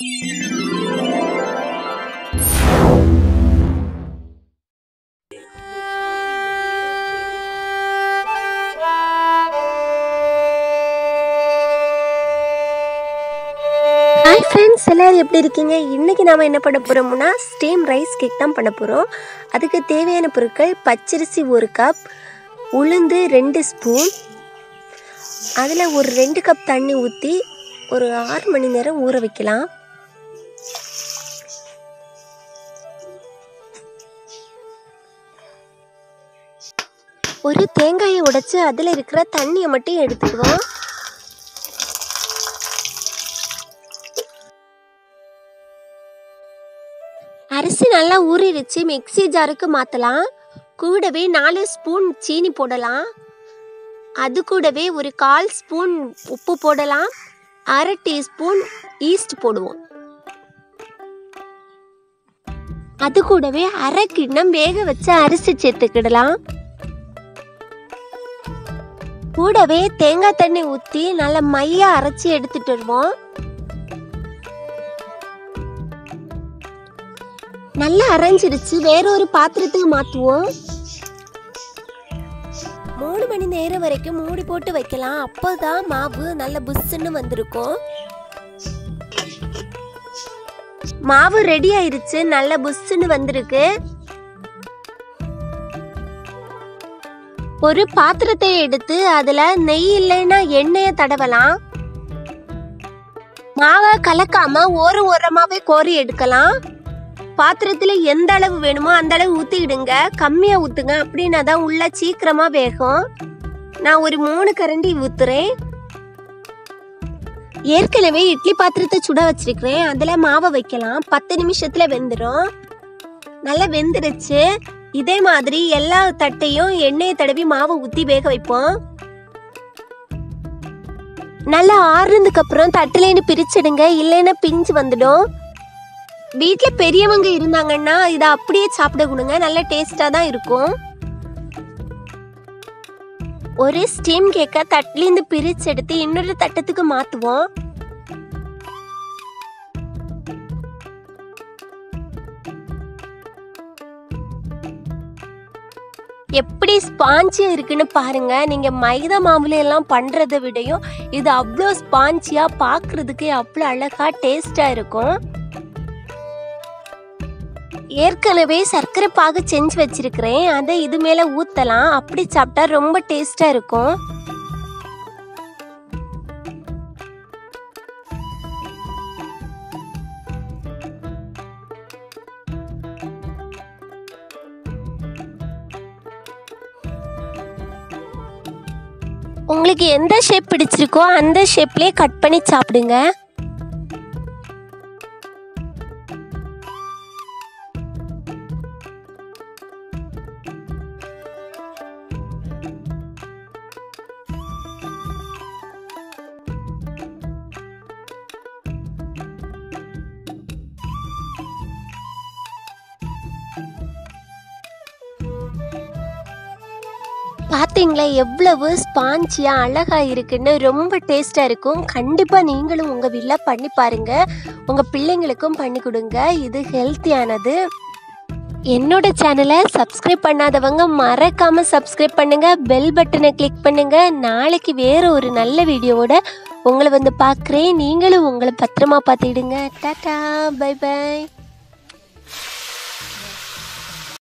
hi friends எல்லோரும் எப்படி இருக்கீங்க இன்றைக்கி நாம் என்ன பண்ண போகிறோம்னா ஸ்டீம் ரைஸ் கேக் தான் பண்ண போகிறோம் அதுக்கு தேவையான பொருட்கள் பச்சரிசி ஒரு கப் உளுந்து ரெண்டு ஸ்பூன் அதில் ஒரு ரெண்டு கப் தண்ணி ஊற்றி ஒரு ஆறு மணி நேரம் ஊற வைக்கலாம் ஒரு தேங்காயை உடைச்சு அதில் இருக்கிற தண்ணியை மட்டும் எடுத்துக்குவோம் அரிசி நல்லா ஊறிடுச்சு மிக்ஸி ஜாருக்கு மாற்றலாம் கூடவே நாலு ஸ்பூன் சீனி போடலாம் அது கூடவே ஒரு கால் ஸ்பூன் உப்பு போடலாம் அரை டீஸ்பூன் ஈஸ்ட் போடுவோம் அது கூடவே அரை கிண்ணம் வேக வச்ச அரிசி சேர்த்துக்கிடலாம் கூடவே தேங்காய் தண்ணி ஊற்றி நல்லா மையா அரைச்சி எடுத்துட்டு வருவோம் நல்லா அரைஞ்சிருச்சு வேற ஒரு பாத்திரத்துக்கு மாற்றுவோம் மூணு மணி நேரம் வரைக்கும் மூடி போட்டு வைக்கலாம் அப்போதான் மாவு நல்ல புஷ்ஷுன்னு வந்திருக்கும் மாவு ரெடி ஆயிருச்சு நல்ல புஷ்ஷுன்னு வந்திருக்கு ஒரு பாத்திரத்தை எடுத்து அதுல நெய் இல்லைன்னா எண்ணெயை தடவலாம் மாவை கலக்காம ஒரு ஓரமாவே கோரி எடுக்கலாம் பாத்திரத்தில் எந்த அளவு வேணுமோ அந்த அளவு ஊற்றிக்கிடுங்க கம்மியாக ஊற்றுங்க அப்படின்னா தான் உள்ள சீக்கிரமாக வேகும் நான் ஒரு மூணு கரண்டி ஊற்றுறேன் ஏற்கனவே இட்லி பாத்திரத்தை சுட வச்சிருக்கிறேன் அதில் மாவை வைக்கலாம் பத்து நிமிஷத்தில் வெந்துடும் நல்லா வெந்துருச்சு இதே மாதிரி எல்லா தட்டையும் எண்ணெயை தடவி மாவை ஊற்றி வேக வைப்போம் நல்லா ஆறுனதுக்கு அப்புறம் தட்டுலேன்னு பிரிச்சிடுங்க இல்லைன்னா பிஞ்சு வந்துடும் வீட்டில் பெரியவங்க இருந்தாங்கன்னா இதை அப்படியே சாப்பிட கொடுங்க நல்ல டேஸ்டாக தான் இருக்கும் ஒரு ஸ்டீம் கேக்கை தட்டிலேருந்து பிரித்து எடுத்து இன்னொரு தட்டத்துக்கு மாற்றுவோம் எப்படி ஸ்பாஞ்சியாக இருக்குன்னு பாருங்க நீங்கள் மைதா மாவுல எல்லாம் பண்ணுறதை விடையும் இது அவ்வளோ ஸ்பாஞ்சியாக பார்க்குறதுக்கே அவ்வளோ அழகாக டேஸ்ட்டாக இருக்கும் ஏற்கனவே சர்க்கரை பாகு செஞ்சு வச்சிருக்கிறேன் அதை இது மேலே ஊற்றலாம் அப்படி சாப்பிட்டா ரொம்ப டேஸ்டாக இருக்கும் உங்களுக்கு எந்த ஷேப் பிடிச்சிருக்கோ அந்த ஷேப்லேயே கட் பண்ணி சாப்பிடுங்க பார்த்தீங்களா எவ்வளவு ஸ்பாஞ்சியாக அழகாக இருக்குன்னு ரொம்ப டேஸ்ட்டாக இருக்கும் கண்டிப்பாக நீங்களும் உங்கள் வீட்டில் பண்ணி பாருங்கள் உங்கள் பிள்ளைங்களுக்கும் பண்ணி கொடுங்க இது ஹெல்த்தியானது என்னோட சேனலை சப்ஸ்கிரைப் பண்ணாதவங்க மறக்காமல் சப்ஸ்கிரைப் பண்ணுங்கள் பெல் பட்டனை கிளிக் பண்ணுங்கள் நாளைக்கு வேறு ஒரு நல்ல வீடியோவோட உங்களை வந்து பார்க்குறேன் நீங்களும் உங்களை பத்திரமா பார்த்துக்கிடுங்க டாட்டா பை பை